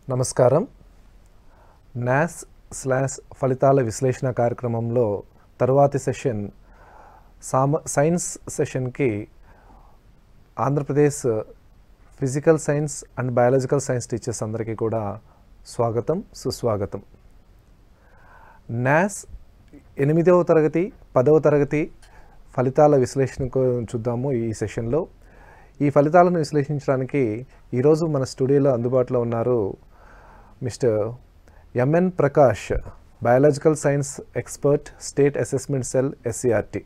నమస్కారం నాస్ స్లాష్ ఫలితాల విశ్లేషణ కార్యక్రమంలో తరువాతి సెషన్ సామ science సెషన్కి Andhra Pradesh physical science and biological science teachers అందరికీ కూడా స్వాగతం సుస్వాగతం నాస్ ఎనిమిదవ తరగతి పదవ తరగతి ఫలితాల విశ్లేషణ చూద్దాము ఈ సెషన్లో ఈ ఫలితాలను విశ్లేషించడానికి ఈరోజు మన స్టూడియోలో అందుబాటులో ఉన్నారు mister MN Prakash biological science expert state assessment cell SCERT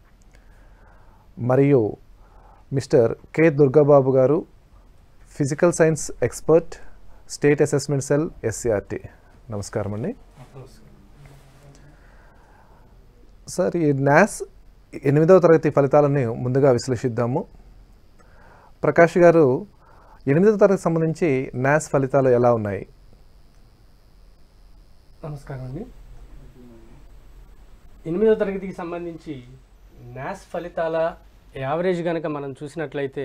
మరియు మిస్టర్ కె దుర్గాబాబు గారు physical science expert state assessment cell SCERT నమస్కారం అండి సార్ ఈ న్యాస్ ఎనిమిదవ తరగతి ఫలితాలను ముందుగా విశ్లేషిద్దాము ప్రకాష్ గారు ఎనిమిదవ తరగతి సంబంధించి న్యాస్ ఫలితాలు ఎలా ఉన్నాయి నమస్కారం అండి ఎనిమిదో తరగతికి సంబంధించి న్యాస్ ఫలితాల యావరేజ్ కనుక మనం చూసినట్లయితే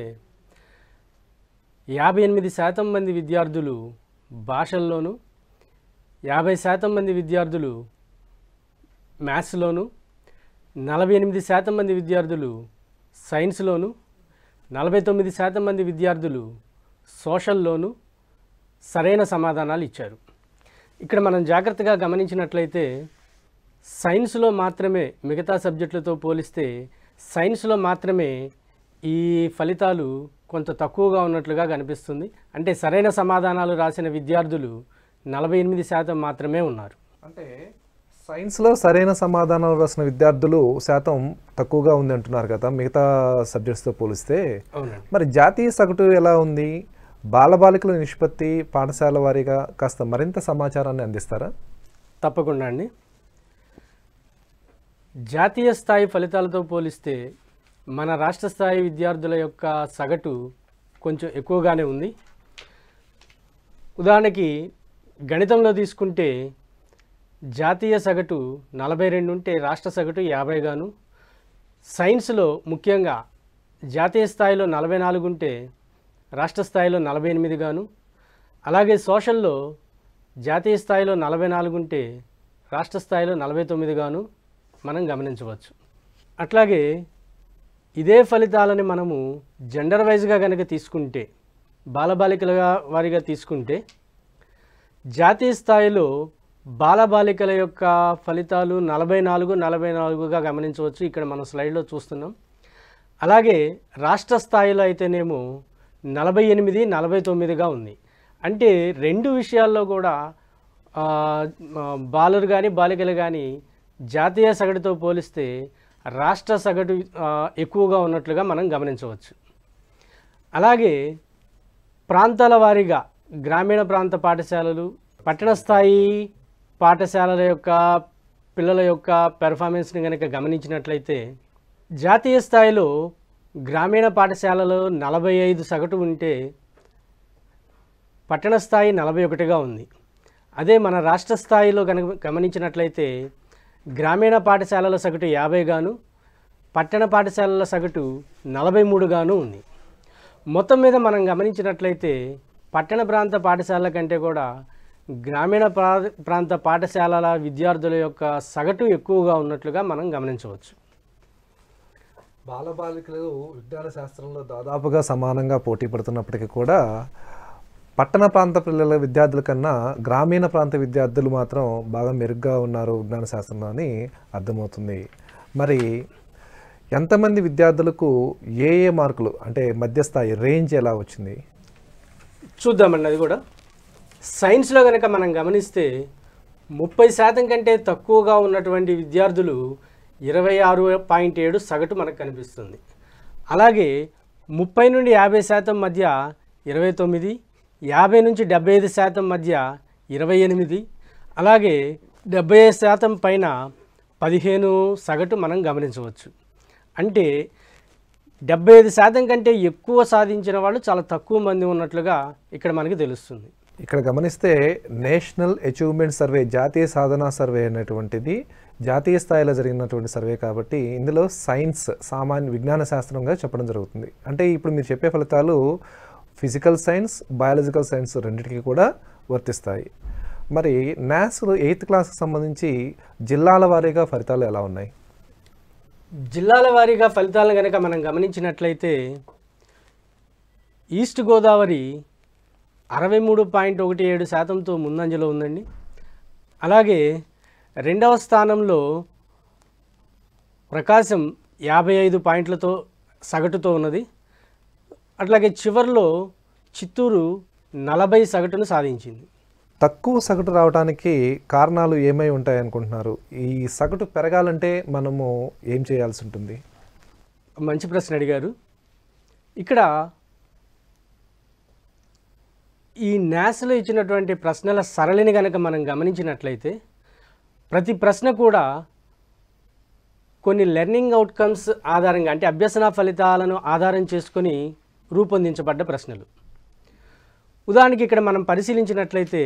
యాభై ఎనిమిది శాతం మంది విద్యార్థులు భాషల్లోనూ యాభై శాతం మంది విద్యార్థులు మ్యాథ్స్లోను నలభై ఎనిమిది శాతం మంది విద్యార్థులు సైన్స్లోను నలభై తొమ్మిది శాతం మంది విద్యార్థులు సోషల్లోను సరైన సమాధానాలు ఇచ్చారు ఇక్కడ మనం జాగ్రత్తగా గమనించినట్లయితే సైన్స్లో మాత్రమే మిగతా సబ్జెక్టులతో పోలిస్తే సైన్స్లో మాత్రమే ఈ ఫలితాలు కొంత తక్కువగా ఉన్నట్లుగా కనిపిస్తుంది అంటే సరైన సమాధానాలు రాసిన విద్యార్థులు నలభై ఎనిమిది శాతం మాత్రమే ఉన్నారు అంటే సైన్స్లో సరైన సమాధానాలు రాసిన విద్యార్థులు శాతం తక్కువగా ఉంది అంటున్నారు కదా మిగతా సబ్జెక్ట్స్తో పోలిస్తే అవునండి మరి జాతీయ సగటు ఎలా ఉంది బాలబాలికల నిష్పత్తి పాఠశాల వారీగా కాస్త మరింత సమాచారాన్ని అందిస్తారా తప్పకుండా అండి జాతీయ స్థాయి ఫలితాలతో పోలిస్తే మన రాష్ట్ర స్థాయి విద్యార్థుల యొక్క సగటు కొంచెం ఎక్కువగానే ఉంది ఉదాహరణకి గణితంలో తీసుకుంటే జాతీయ సగటు నలభై రెండు ఉంటే రాష్ట్ర సగటు యాభై గాను సైన్స్లో ముఖ్యంగా జాతీయ స్థాయిలో నలభై నాలుగు ఉంటే రాష్ట్ర స్థాయిలో నలభై ఎనిమిది గాను అలాగే సోషల్లో జాతీయ స్థాయిలో నలభై నాలుగు ఉంటే రాష్ట్ర స్థాయిలో నలభై తొమ్మిది గాను మనం గమనించవచ్చు అట్లాగే ఇదే ఫలితాలని మనము జెండర్ వైజ్గా కనుక తీసుకుంటే బాలబాలికల వారిగా తీసుకుంటే జాతీయ స్థాయిలో బాలబాలికల యొక్క ఫలితాలు నలభై నాలుగు నలభై నాలుగుగా గమనించవచ్చు ఇక్కడ మనం స్లైడ్లో చూస్తున్నాం అలాగే రాష్ట్ర స్థాయిలో అయితేనేమో నలభై ఎనిమిది నలభై తొమ్మిదిగా ఉంది అంటే రెండు విషయాల్లో కూడా ఆ, ఆ, బాలురు కానీ బాలికలు కానీ జాతీయ సగటుతో పోలిస్తే రాష్ట్ర సగటు ఆ, ఎక్కువగా ఉన్నట్లుగా మనం గమనించవచ్చు అలాగే ప్రాంతాల వారీగా గ్రామీణ ప్రాంత పాఠశాలలు పట్టణ స్థాయి పాఠశాలల యొక్క పిల్లల యొక్క పెర్ఫార్మెన్స్ని కనుక గమనించినట్లయితే జాతీయ స్థాయిలో గ్రామీణ పాఠశాలలో నలభై ఐదు సగటు ఉంటే పట్టణ స్థాయి నలభై ఒకటిగా ఉంది అదే మన రాష్ట్ర స్థాయిలో కనుక గమనించినట్లయితే గ్రామీణ పాఠశాలల సగటు యాభై గాను పట్టణ పాఠశాలల సగటు నలభై మూడు గాను ఉంది మొత్తం మీద మనం గమనించినట్లయితే పట్టణ ప్రాంత పాఠశాలల కంటే కూడా గ్రామీణ ప్రా ప్రాంత పాఠశాలల విద్యార్థుల యొక్క సగటు ఎక్కువగా ఉన్నట్లుగా మనం గమనించవచ్చు బాలబాలికలు విజ్ఞాన శాస్త్రంలో దాదాపుగా సమానంగా పోటీ పడుతున్నప్పటికీ కూడా పట్టణ ప్రాంత పిల్లల విద్యార్థుల కన్నా గ్రామీణ ప్రాంత విద్యార్థులు మాత్రం బాగా మెరుగ్గా ఉన్నారు విజ్ఞాన శాస్త్రంలో అని అర్థమవుతుంది మరి ఎంతమంది విద్యార్థులకు ఏ ఏ మార్కులు అంటే మధ్యస్థాయి రేంజ్ ఎలా వచ్చింది చూద్దామండి అది కూడా సైన్స్లో కనుక మనం గమనిస్తే ముప్పై శాతం కంటే తక్కువగా ఉన్నటువంటి విద్యార్థులు ఇరవై ఆరు పాయింట్ ఏడు సగటు మనకు కనిపిస్తుంది అలాగే ముప్పై నుండి యాభై శాతం మధ్య ఇరవై తొమ్మిది యాభై నుంచి డెబ్బై ఐదు శాతం మధ్య ఇరవై ఎనిమిది అలాగే డెబ్బై ఐదు శాతం పైన పదిహేను సగటు మనం గమనించవచ్చు అంటే డెబ్బై ఐదు శాతం కంటే ఎక్కువ సాధించిన వాళ్ళు చాలా తక్కువ మంది ఉన్నట్లుగా ఇక్కడ మనకి తెలుస్తుంది ఇక్కడ గమనిస్తే నేషనల్ అచీవ్మెంట్ సర్వే జాతీయ సాధనా సర్వే అనేటువంటిది జాతీయ స్థాయిలో జరిగినటువంటి సర్వే కాబట్టి ఇందులో సైన్స్ సామాన్య విజ్ఞాన శాస్త్రంగా చెప్పడం జరుగుతుంది అంటే ఇప్పుడు మీరు చెప్పే ఫలితాలు ఫిజికల్ సైన్స్ బయాలజికల్ సైన్స్ రెండింటికి కూడా వర్తిస్తాయి మరి న్యాస్ ఎయిత్ క్లాస్కి సంబంధించి జిల్లాల వారీగా ఫలితాలు ఎలా ఉన్నాయి జిల్లాల వారీగా ఫలితాలను కనుక మనం గమనించినట్లయితే ఈస్ట్ గోదావరి అరవై మూడు పాయింట్ ఒకటి ఏడు శాతంతో ముందంజలో ఉందండి అలాగే రెండవ స్థానంలో ప్రకాశం యాభై ఐదు పాయింట్లతో సగటుతో ఉన్నది అట్లాగే చివర్లో చిత్తూరు నలభై సగటును సాధించింది తక్కువ సగటు రావడానికి కారణాలు ఏమై ఉంటాయి అనుకుంటున్నారు ఈ సగటు పెరగాలంటే మనము ఏం చేయాల్సి ఉంటుంది మంచి ప్రశ్న అడిగారు ఇక్కడ ఈ న్యాస్లో ఇచ్చినటువంటి ప్రశ్నల సరళిని కనుక మనం గమనించినట్లయితే ప్రతి ప్రశ్న కూడా కొన్ని లెర్నింగ్ అవుట్కమ్స్ ఆధారంగా అంటే అభ్యసన ఫలితాలను ఆధారం చేసుకొని రూపొందించబడ్డ ప్రశ్నలు ఉదాహరణకి ఇక్కడ మనం పరిశీలించినట్లయితే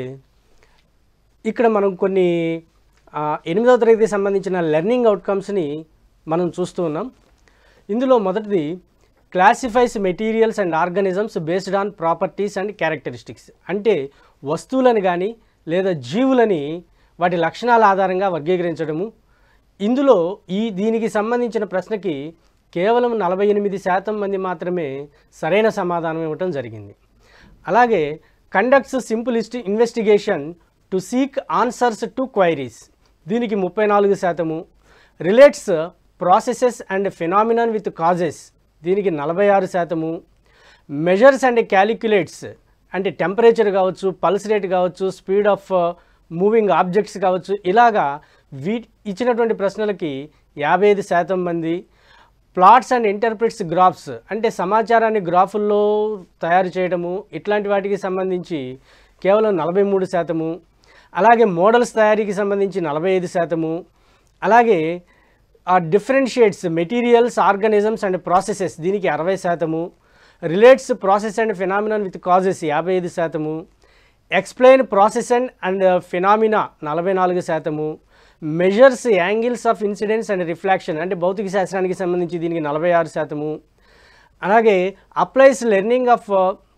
ఇక్కడ మనం కొన్ని ఆ, ఎనిమిదవ తరగతికి సంబంధించిన లెర్నింగ్ అవుట్కమ్స్ని మనం చూస్తూ ఉన్నాం ఇందులో మొదటిది classifies materials and organisms based on properties and characteristics అంటే వస్తువులను కానీ లేదా జీవులని వాటి లక్షణాల ఆధారంగా వర్గీకరించడము ఇందులో ఈ దీనికి సంబంధించిన ప్రశ్నకి కేవలం నలభై ఎనిమిది శాతం మంది మాత్రమే సరైన సమాధానం ఇవ్వటం జరిగింది అలాగే conducts simplest investigation to seek answers to queries దీనికి ముప్పై నాలుగు శాతము relates processes and phenomenon with causes దీనికి నలభై ఆరు శాతము మెజర్స్ అండ్ క్యాలిక్యులేట్స్ అంటే టెంపరేచర్ కావచ్చు పల్స్ రేట్ కావచ్చు స్పీడ్ ఆఫ్ మూవింగ్ ఆబ్జెక్ట్స్ కావచ్చు ఇలాగా వీ ఇచ్చినటువంటి ప్రశ్నలకి యాభై ఐదు శాతం మంది ప్లాట్స్ అండ్ ఇంటర్ప్రిట్స్ గ్రాఫ్స్ అంటే సమాచారాన్ని గ్రాఫుల్లో తయారు చేయడము ఇట్లాంటి వాటికి సంబంధించి కేవలం నలభై మూడు శాతము అలాగే మోడల్స్ తయారీకి సంబంధించి నలభై ఐదు శాతము అలాగే ఆ differentiates materials organisms and processes దీనికి అరవై శాతము relates process and phenomenon with causes యాభై ఐదు శాతము explain process and and phenomena నలభై నాలుగు శాతము measures angles of incidents and reflection అంటే భౌతిక శాస్త్రానికి సంబంధించి దీనికి నలభై ఆరు శాతము అలాగే applies learning of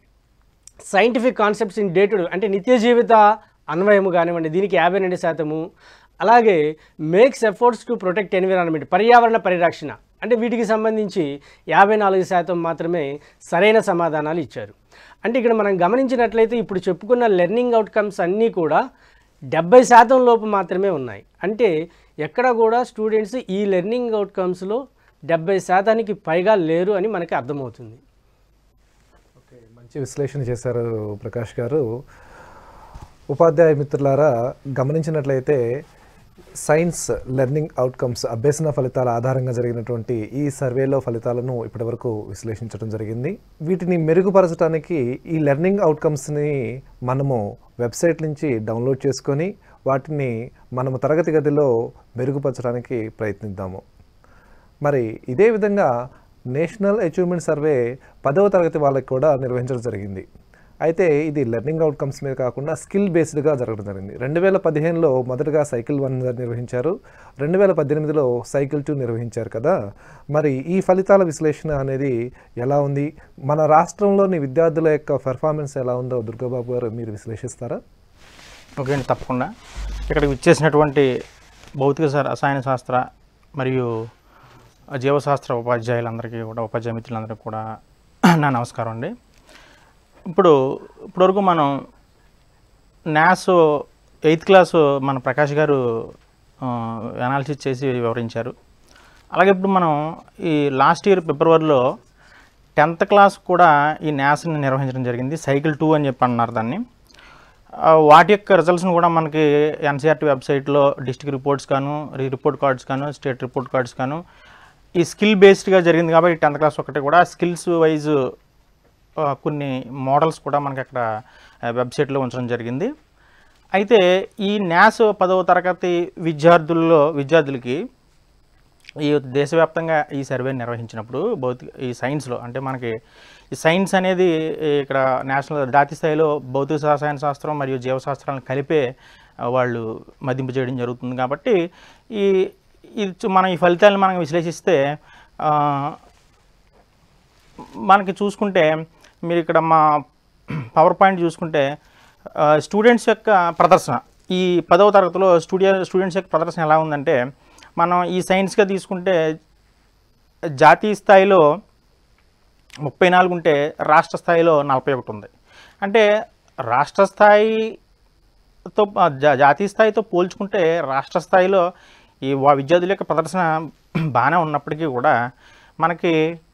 scientific concepts in day to అంటే నిత్య జీవిత అన్వయము కానివ్వండి దీనికి యాభై రెండు శాతము అలాగే makes efforts to protect environment పర్యావరణ పరిరక్షణ అంటే వీటికి సంబంధించి యాభై నాలుగు శాతం మాత్రమే సరైన సమాధానాలు ఇచ్చారు అంటే ఇక్కడ మనం గమనించినట్లయితే ఇప్పుడు చెప్పుకున్న లెర్నింగ్ అవుట్కమ్స్ అన్నీ కూడా డెబ్బై శాతం లోపు మాత్రమే ఉన్నాయి అంటే ఎక్కడ కూడా స్టూడెంట్స్ ఈ లెర్నింగ్ అవుట్కమ్స్లో డెబ్బై శాతానికి పైగా లేరు అని మనకి అర్థమవుతుంది ఓకే మంచి విశ్లేషణ చేశారు ప్రకాష్ గారు ఉపాధ్యాయ మిత్రులారా గమనించినట్లయితే సైన్స్ లెర్నింగ్ అవుట్కమ్స్ అభ్యసన ఫలితాల ఆధారంగా జరిగినటువంటి ఈ సర్వేలో ఫలితాలను ఇప్పటివరకు విశ్లేషించడం జరిగింది వీటిని మెరుగుపరచడానికి ఈ లెర్నింగ్ అవుట్కమ్స్ని మనము వెబ్సైట్ నుంచి డౌన్లోడ్ చేసుకొని వాటిని మనము తరగతి గదిలో మెరుగుపరచడానికి ప్రయత్నిద్దాము మరి ఇదే విధంగా నేషనల్ అచీవ్మెంట్ సర్వే పదవ తరగతి వాళ్ళకి కూడా నిర్వహించడం జరిగింది అయితే ఇది లెర్నింగ్ అవుట్కమ్స్ మీద కాకుండా స్కిల్ బేస్డ్గా జరగడం జరిగింది రెండు వేల పదిహేనులో మొదటగా సైకిల్ వన్ నిర్వహించారు రెండు వేల పద్దెనిమిదిలో సైకిల్ టూ నిర్వహించారు కదా మరి ఈ ఫలితాల విశ్లేషణ అనేది ఎలా ఉంది మన రాష్ట్రంలోని విద్యార్థుల యొక్క పెర్ఫార్మెన్స్ ఎలా ఉందో దుర్గాబాబు గారు మీరు విశ్లేషిస్తారా ఓకే అండి తప్పకుండా ఇక్కడికి విచ్చేసినటువంటి భౌతిక శా- రసాయన శాస్త్ర మరియు జీవశాస్త్ర ఉపాధ్యాయులందరికీ కూడా ఉపాధ్యాయ మిత్రులందరికీ కూడా నా నమస్కారం అండి ఇప్పుడు ఇప్పటివరకు మనం న్యాస్ ఎయిత్ క్లాసు మన ప్రకాష్ గారు అనాలిసిస్ చేసి వివరించారు అలాగే ఇప్పుడు మనం ఈ లాస్ట్ ఇయర్ ఫిబ్రవరిలో టెన్త్ క్లాస్ కూడా ఈ న్యాస్ని నిర్వహించడం జరిగింది సైకిల్ టూ అని చెప్పి అన్నారు దాన్ని ఆ, వాటి యొక్క రిజల్ట్స్ని కూడా మనకి ఎన్సీఆర్టీ వెబ్సైట్లో డిస్ట్రిక్ట్ రిపోర్ట్స్ కాను రి- రిపోర్ట్ కార్డ్స్ కాను స్టేట్ రిపోర్ట్ కార్డ్స్ కాను ఈ స్కిల్ బేస్డ్గా జరిగింది కాబట్టి టెన్త్ క్లాస్ ఒకటి కూడా స్కిల్స్ వైజ్ కొన్ని మోడల్స్ కూడా మనకి అక్కడ ఆ, వెబ్సైట్లో ఉంచడం జరిగింది అయితే ఈ న్యాస్ పదవ తరగతి విద్యార్థుల్లో విద్యార్థులకి ఈ దేశవ్యాప్తంగా ఈ సర్వే నిర్వహించినప్పుడు భౌతిక ఈ సైన్స్లో అంటే మనకి ఈ సైన్స్ అనేది ఇక్కడ నేషనల్ జాతీయ స్థాయిలో భౌతిక రసాయన శాస్త్రం మరియు జీవశాస్త్రాలను కలిపే ఆ, వాళ్ళు మదింపు చేయడం జరుగుతుంది కాబట్టి ఈ ఇది చూ- మనం ఈ ఫలితాలను మనం విశ్లేషిస్తే ఆ, మనకి చూసుకుంటే మీరు ఇక్కడ మా పవర్ పాయింట్ చూసుకుంటే స్టూడెంట్స్ యొక్క ప్రదర్శన ఈ పదవ తరగతిలో స్టూడియో స్టూడెంట్స్ యొక్క ప్రదర్శన ఎలా ఉందంటే మనం ఈ సైన్స్గా తీసుకుంటే జాతీయ స్థాయిలో ముప్పై నాలుగు ఉంటే రాష్ట్ర స్థాయిలో నలభై ఒకటి ఉంది అంటే రాష్ట్ర స్థాయితో జా- జాతీయ స్థాయితో పోల్చుకుంటే రాష్ట్ర స్థాయిలో ఈ వా- విద్యార్థుల యొక్క ప్రదర్శన బాగానే ఉన్నప్పటికీ కూడా మనకి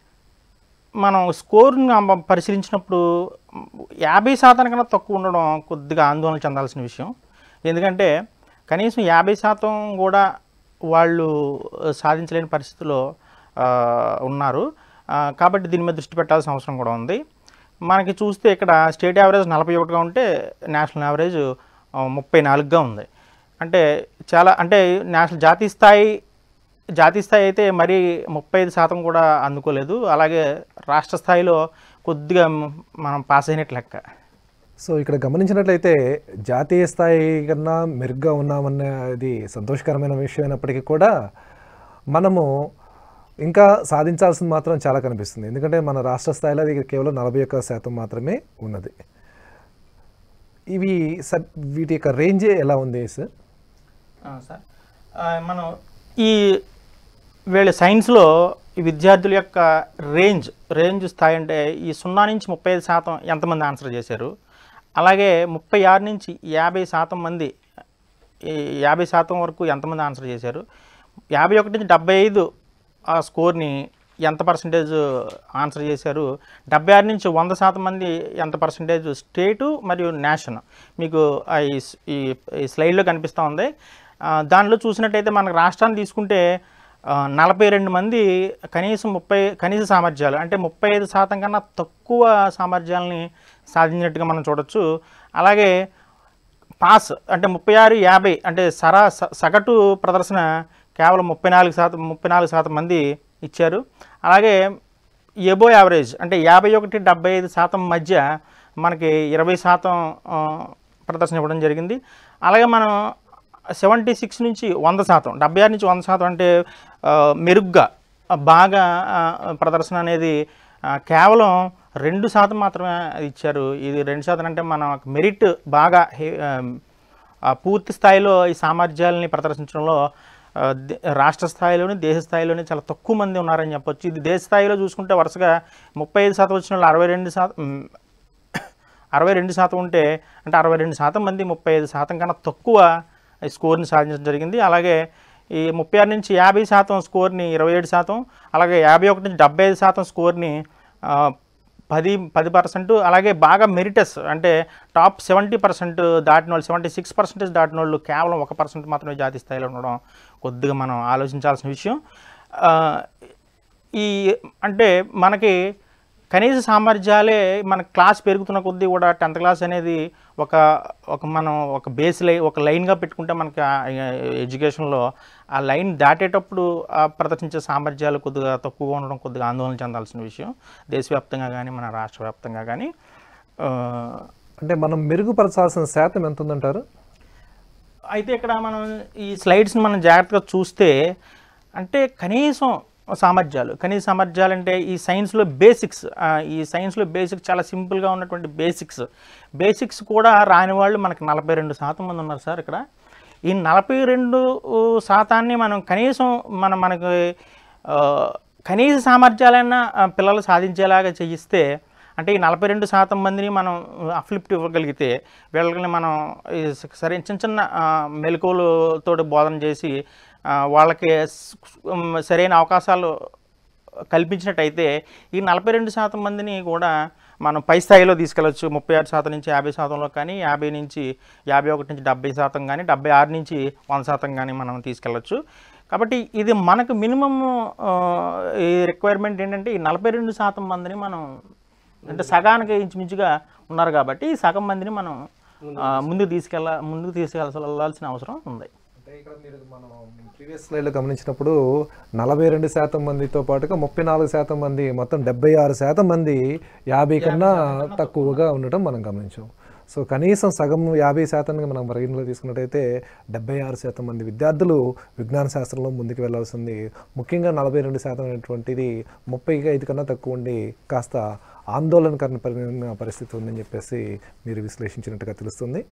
మనం స్కోర్ని అమ్మ- పరిశీలించినప్పుడు యాభై శాతం కన్నా తక్కువ ఉండడం కొద్దిగా ఆందోళన చెందాల్సిన విషయం ఎందుకంటే కనీసం యాభై శాతం కూడా వాళ్ళు సాధించలేని పరిస్థితిలో ఆ, ఉన్నారు ఆ, కాబట్టి దీని మీద దృష్టి పెట్టాల్సిన అవసరం కూడా ఉంది మనకి చూస్తే ఇక్కడ స్టేట్ యావరేజ్ నలభై ఒకటిగా ఉంటే నేషనల్ యావరేజ్ ఆ, ముప్పై నాలుగుగా ఉంది అంటే చాలా అంటే నేషనల్ జాతీయ స్థాయి జాతీయ స్థాయి అయితే మరీ ముప్పై ఐదు శాతం కూడా అందుకోలేదు అలాగే రాష్ట్ర స్థాయిలో కొద్దిగా మ్- మనం పాస్ అయినట్టు లెక్క సో ఇక్కడ గమనించినట్లయితే జాతీయ స్థాయి కన్నా మెరుగ్గా ఉన్నామనేది సంతోషకరమైన విషయం అయినప్పటికీ కూడా మనము ఇంకా సాధించాల్సింది మాత్రం చాలా కనిపిస్తుంది ఎందుకంటే మన రాష్ట్ర స్థాయిలో అది కేవలం నలభై ఒక్క శాతం మాత్రమే ఉన్నది ఇవి సబ్ వీటి యొక్క రేంజ్ ఎలా ఉంది సార్ సార్ మనం ఈ వీళ్ళ సైన్స్లో ఈ విద్యార్థుల యొక్క రేంజ్ రేంజ్ స్థాయి అంటే ఈ సున్నా నుంచి ముప్పై ఐదు శాతం ఎంతమంది ఆన్సర్ చేశారు అలాగే ముప్పై ఆరు నుంచి యాభై శాతం మంది ఈ యాభై శాతం వరకు ఎంతమంది ఆన్సర్ చేశారు యాభై ఒకటి నుంచి డెబ్బై ఐదు ఆ స్కోర్ని ఎంత పర్సంటేజ్ ఆన్సర్ చేశారు డెబ్బై ఆరు నుంచి వంద శాతం మంది ఎంత పర్సంటేజ్ స్టేటు మరియు నేషన్ మీకు ఆ ఈ స్- ఈ ఈ స్లైడ్లో కనిపిస్తూ ఉంది ఆ, దానిలో చూసినట్టయితే మనకు రాష్ట్రాన్ని తీసుకుంటే ఆ, నలభై రెండు మంది కనీసం ముప్పై కనీస సామర్థ్యాలు అంటే ముప్పై ఐదు శాతం కన్నా తక్కువ సామర్థ్యాలని సాధించినట్టుగా మనం చూడొచ్చు అలాగే పాస్ అంటే ముప్పై ఆరు యాభై అంటే సరా స- సగటు ప్రదర్శన కేవలం ముప్పై నాలుగు శాతం ముప్పై నాలుగు శాతం మంది ఇచ్చారు అలాగే ఎబో యావరేజ్ అంటే యాభై ఒకటి డెబ్బై ఐదు శాతం మధ్య మనకి ఇరవై శాతం ఆ, ప్రదర్శన ఇవ్వడం జరిగింది అలాగే మనం సెవెంటీ సిక్స్ నుంచి వంద శాతం డెబ్బై ఆరు నుంచి వంద శాతం అంటే ఆ, మెరుగ్గా ఆ, బాగా ఆ, ప్రదర్శన అనేది ఆ, కేవలం రెండు శాతం మాత్రమే ఇచ్చారు ఇది రెండు శాతం అంటే మనం మెరిట్ బాగా హే- ఆ, ఆ పూర్తి స్థాయిలో ఈ సామర్థ్యాలని ప్రదర్శించడంలో ఆ, దే- రాష్ట్ర స్థాయిలోని దేశ స్థాయిలోని చాలా తక్కువ మంది ఉన్నారని చెప్పొచ్చు ఇది దేశ స్థాయిలో చూసుకుంటే వరుసగా ముప్పై ఐదు శాతం వచ్చిన వాళ్ళు అరవై రెండు శాతం మ్, అరవై రెండు శాతం ఉంటే అంటే అరవై రెండు శాతం మంది ముప్పై ఐదు శాతం కన్నా తక్కువ ఈ స్కోర్ని సాధించడం జరిగింది అలాగే ఈ ముప్పై ఆరు నుంచి యాభై శాతం స్కోర్ని ఇరవై ఏడు శాతం అలాగే యాభై ఒకటి నుంచి డెబ్బై ఐదు శాతం స్కోర్ని ఆ, పది పది పర్సెంట్ అలాగే బాగా మెరిటస్ అంటే టాప్ సెవెంటీ పర్సెంట్ దాటిన వాళ్ళు సెవెంటీ సిక్స్ పర్సెంటేజ్ దాటిన వాళ్ళు కేవలం ఒక పర్సెంట్ మాత్రమే జాతీయ స్థాయిలో ఉండడం కొద్దిగా మనం ఆలోచించాల్సిన విషయం ఆ, ఈ అంటే మనకి కనీస సామర్థ్యాలే మన క్లాస్ పెరుగుతున్న కొద్దీ కూడా టెన్త్ క్లాస్ అనేది ఒక ఒక మనం ఒక బేస్ లై ఒక లైన్గా పెట్టుకుంటే మనకి ఎడ్యుకేషన్లో ఆ లైన్ దాటేటప్పుడు ఆ ప్రదర్శించే సామర్థ్యాలు కొద్దిగా తక్కువగా ఉండడం కొద్దిగా ఆందోళన చెందాల్సిన విషయం దేశవ్యాప్తంగా కానీ మన రాష్ట్ర వ్యాప్తంగా కానీ ఆ, అంటే మనం మెరుగుపరచాల్సిన శాతం ఎంత ఉందంటారు అయితే ఇక్కడ మనం ఈ స్లైడ్స్ని మనం జాగ్రత్తగా చూస్తే అంటే కనీసం సామర్థ్యాలు కనీస సామర్థ్యాలు అంటే ఈ సైన్స్లో బేసిక్స్ ఈ సైన్స్లో బేసిక్స్ చాలా సింపుల్గా ఉన్నటువంటి బేసిక్స్ బేసిక్స్ కూడా రాని వాళ్ళు మనకి నలభై రెండు శాతం మంది ఉన్నారు సార్ ఇక్కడ ఈ నలభై రెండు శాతాన్ని మనం కనీసం మనం మనకి ఆ, కనీస సామర్థ్యాలైనా ఆ, పిల్లలు సాధించేలాగా చేయిస్తే అంటే ఈ నలభై రెండు శాతం మందిని మనం అఫ్లిప్ట్ ఇవ్వగలిగితే వీళ్ళని మనం ఈ సరే చిన్న చిన్న ఆ, మెలకువలతో బోధన చేసి ఆ, వాళ్ళకి స్- ఉమ్, సరైన అవకాశాలు కల్పించినట్టయితే ఈ నలభై రెండు శాతం మందిని కూడా మనం పై స్థాయిలో తీసుకెళ్ళచ్చు ముప్పై ఆరు శాతం నుంచి యాభై శాతంలో కానీ యాభై నుంచి యాభై ఒకటి నుంచి డెబ్బై శాతం కానీ డెబ్బై ఆరు నుంచి వంద శాతం కానీ మనం తీసుకెళ్ళచ్చు కాబట్టి ఇది మనకు మినిమమ్ ఈ రిక్వైర్మెంట్ ఏంటంటే ఈ నలభై రెండు శాతం మందిని మనం అంటే సగానికి ఇంచుమించుగా ఉన్నారు కాబట్టి ఈ సగం మందిని మనం ఆ, ముందుకు తీసుకెళ్ళ ముందుకు తీసుకెళ్ళాల్సిన అవసరం ఉంది అంటే ఇక్కడ మీరు మనం ప్రీవియస్ స్లైడ్లో గమనించినప్పుడు నలభై రెండు శాతం మందితో పాటుగా ముప్పై నాలుగు శాతం మంది మొత్తం డెబ్బై ఆరు శాతం మంది యాభై కన్నా తక్కువగా ఉండటం మనం గమనించాం సో కనీసం సగం యాభై శాతానికి మనం పరిగణలో తీసుకున్నట్టయితే డెబ్బై ఆరు శాతం మంది విద్యార్థులు విజ్ఞాన శాస్త్రంలో ముందుకు వెళ్ళాల్సింది ముఖ్యంగా నలభై రెండు శాతం అనేటువంటిది ముప్పైకి ఐదు కన్నా తక్కువ ఉండి కాస్త ఆందోళనకరణ పరిస్థితి ఉందని చెప్పేసి మీరు విశ్లేషించినట్టుగా తెలుస్తుంది